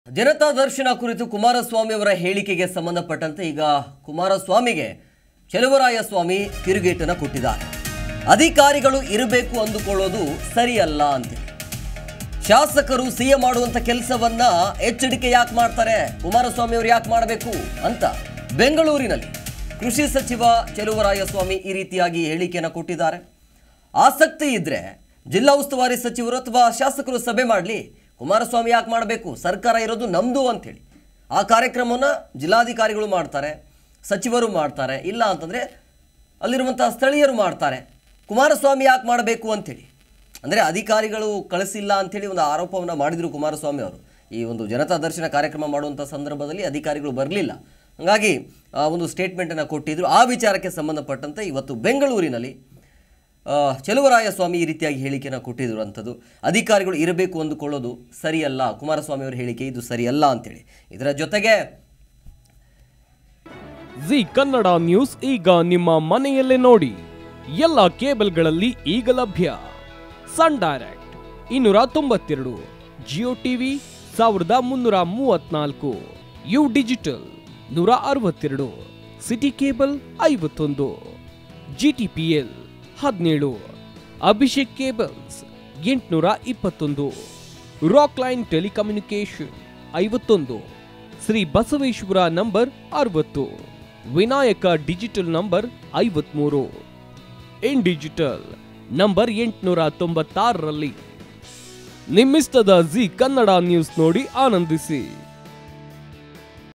ಜನತಾ ದರ್ಶನ ಕುರಿತು ಕುಮಾರಸ್ವಾಮಿ ಅವರ ಹೇಳಿಕೆಗೆ ಸಂಬಂಧಪಟ್ಟಂತೆ ಈಗ ಕುಮಾರಸ್ವಾಮಿಗೆ ಚೆಲುವರಾಯ ಸ್ವಾಮಿ ತಿರುಗೇಟನ್ನು ಕೊಟ್ಟಿದ್ದಾರೆ ಅಧಿಕಾರಿಗಳು ಇರಬೇಕು ಅಂದುಕೊಳ್ಳೋದು ಸರಿಯಲ್ಲ ಅಂತ ಶಾಸಕರು ಸಿಎಂ ಮಾಡುವಂತ ಕೆಲಸವನ್ನ ಎಚ್ಚರಿಕೆ ಯಾಕೆ ಮಾಡ್ತಾರೆ ಕುಮಾರಸ್ವಾಮಿ ಅವರು ಯಾಕೆ ಮಾಡಬೇಕು ಅಂತ ಬೆಂಗಳೂರಿನಲ್ಲಿ ಕೃಷಿ ಸಚಿವ ಚೆಲುವರಾಯ ಸ್ವಾಮಿ ಈ ರೀತಿಯಾಗಿ ಹೇಳಿಕೆಯನ್ನು ಕೊಟ್ಟಿದ್ದಾರೆ ಆಸಕ್ತಿ ಇದ್ರೆ ಜಿಲ್ಲಾ ಉಸ್ತುವಾರಿ ಸಚಿವರು ಅಥವಾ ಶಾಸಕರು ಸಭೆ ಮಾಡಲಿ ಕುಮಾರಸ್ವಾಮಿ ಯಾಕೆ ಮಾಡಬೇಕು ಸರ್ಕಾರ ಇರೋದು ನಮ್ದು ಅಂತೇಳಿ ಆ ಕಾರ್ಯಕ್ರಮವನ್ನು ಜಿಲ್ಲಾಧಿಕಾರಿಗಳು ಮಾಡ್ತಾರೆ ಸಚಿವರು ಮಾಡ್ತಾರೆ ಇಲ್ಲ ಅಂತಂದರೆ ಅಲ್ಲಿರುವಂಥ ಸ್ಥಳೀಯರು ಮಾಡ್ತಾರೆ ಕುಮಾರಸ್ವಾಮಿ ಯಾಕೆ ಮಾಡಬೇಕು ಅಂತೇಳಿ ಅಂದರೆ ಅಧಿಕಾರಿಗಳು ಕಳಿಸಿಲ್ಲ ಅಂಥೇಳಿ ಒಂದು ಆರೋಪವನ್ನು ಮಾಡಿದರು ಕುಮಾರಸ್ವಾಮಿ ಅವರು ಈ ಒಂದು ಜನತಾ ದರ್ಶನ ಕಾರ್ಯಕ್ರಮ ಮಾಡುವಂಥ ಸಂದರ್ಭದಲ್ಲಿ ಅಧಿಕಾರಿಗಳು ಬರಲಿಲ್ಲ ಹಾಗಾಗಿ ಆ ಒಂದು ಸ್ಟೇಟ್ಮೆಂಟನ್ನು ಕೊಟ್ಟಿದ್ರು ಆ ವಿಚಾರಕ್ಕೆ ಸಂಬಂಧಪಟ್ಟಂತೆ ಇವತ್ತು ಬೆಂಗಳೂರಿನಲ್ಲಿ ಆ, ಚೆಲುವರಾಯ ಸ್ವಾಮಿ ಈ ರೀತಿಯಾಗಿ ಹೇಳಿಕೆಯನ್ನು ಕೊಟ್ಟಿದ್ರು ಅಂಥದ್ದು ಅಧಿಕಾರಿಗಳು ಇರಬೇಕು ಅಂದುಕೊಳ್ಳೋದು ಸರಿಯಲ್ಲ ಕುಮಾರಸ್ವಾಮಿ ಅವರ ಹೇಳಿಕೆ ಇದು ಸರಿಯಲ್ಲ ಅಂತೇಳಿ ಇದರ ಜೊತೆಗೆ ಜಿ ಕನ್ನಡ ನ್ಯೂಸ್ ಈಗ ನಿಮ್ಮ ಮನೆಯಲ್ಲೇ ನೋಡಿ ಎಲ್ಲ ಕೇಬಲ್ಗಳಲ್ಲಿ ಈಗ ಲಭ್ಯ ಸನ್ ಡೈರೆಕ್ಟ್ ಇನ್ನೂರ ತೊಂಬತ್ತೆರಡು ಜಿಯೋ ಟಿವಿ ಸಾವಿರದ ಮುನ್ನೂರ ಮೂವತ್ನಾಲ್ಕು ಯು ಡಿಜಿಟಲ್ ನೂರ ಅರವತ್ತೆರಡು ಸಿಟಿ ಕೇಬಲ್ ಐವತ್ತೊಂದು ಜಿಟಿಪಿಎಲ್ ಹದಿನೇಳು ಅಭಿಷೇಕ್ ಕೇಬಲ್ಸ್ ಎಂಟುನೂರ ಇಪ್ಪತ್ತೊಂದು ರಾಕ್ ಲೈನ್ ಟೆಲಿಕಮ್ಯುನಿಕೇಶನ್ ಐವತ್ತೊಂದು ಶ್ರೀ ಬಸವೇಶ್ವರ ನಂಬರ್ ಅರವತ್ತು ವಿನಾಯಕ ಡಿಜಿಟಲ್ ನಂಬರ್ ಐವತ್ಮೂರು ಇನ್ ಡಿಜಿಟಲ್ ನಂಬರ್ ಎಂಟುನೂರ ತೊಂಬತ್ತಾರರಲ್ಲಿ ನಿಮ್ಮಿಸ್ತದ ಜಿ ಕನ್ನಡ ನ್ಯೂಸ್ ನೋಡಿ ಆನಂದಿಸಿ